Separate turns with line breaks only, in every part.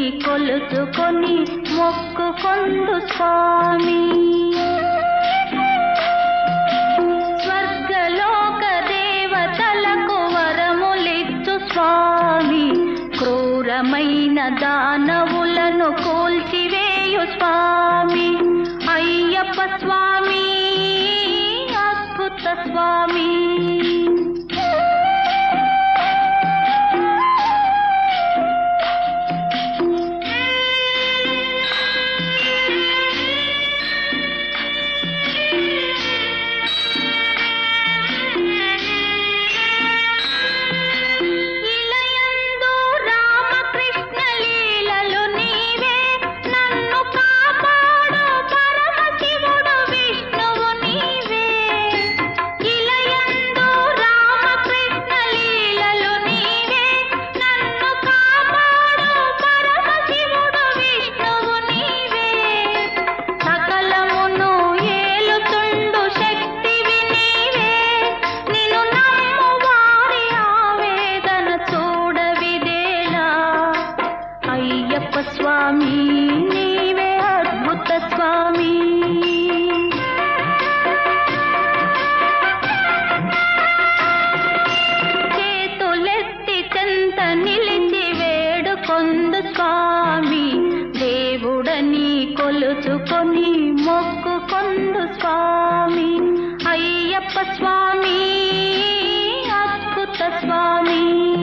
కొలుచుకొని మొక్కుకొందు స్వామి స్వర్గలోక దేవతలకు వరములిచ్చు స్వామి క్రూరమైన దానవులను కూల్చివేయు స్వామి అయ్యప్ప స్వామి అద్భుత స్వామి ఇలయందు రామకృష్ణ లీలలు నీవే నన్ను కాపాడు పరమశివుడు విష్ణువు నీవే ఇలయందు రామకృష్ణ లీలలు నీవే నన్ను కాపాడు పరమశివుడు విష్ణువు నీవే సకలమును ఏలుతుండు శక్తివి నీవే నిన్ను నమ్ము వారి ఆవేదన చూడవిదేలా అయ్యప్ప స్వామి నీవే అద్భుత స్వామి చేతులెత్తి చెంత నిలిచి వేడుకొందు స్వామి దేవుడని కొలుచుకొని మొక్కుకొందు స్వామి అయ్యప్ప స్వామి అద్భుత స్వామి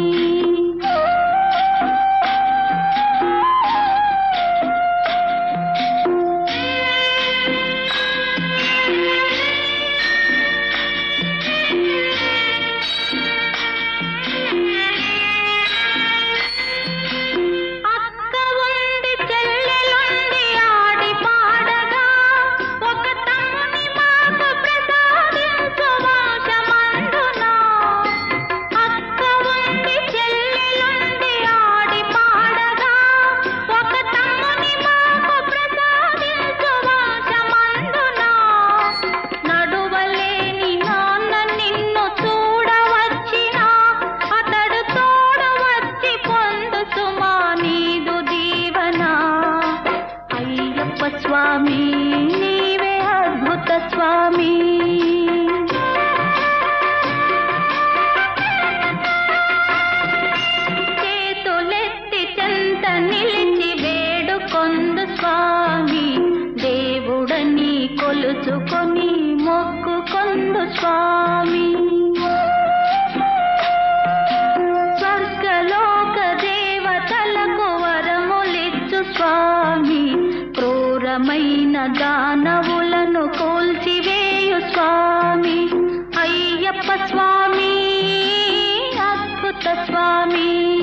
అక్క ఉండి చెల్లెలుండి ఆడి పాడగా ఒక తమ్ముని మాకు ప్రసాదించు వంశమందునా అక్క ఉండి చెల్లెలుండి ఆడి పాడగా ఒక తమ్ముని మాకు ప్రసాదించు వంశమందునా నడువలేని నాన్న నిన్ను చూడవచ్చినా అతడు తోడవచ్చి పొందు సుమా నీదు దీవనా అయ్యప్ప స్వామి నీవే అద్భుత స్వామి చేతులెత్తి చెంత నిలిచి వేడుకొందు స్వామి దేవుడని కొలుచుకొని మొక్కుకొందు స్వామి స్వర్గలోక దేవతలకు వరములిచ్చు స్వామి క్రూరమైన దానవులను కూల్చివేయు స్వామి అయ్యప్ప స్వామి అద్భుత స్వామి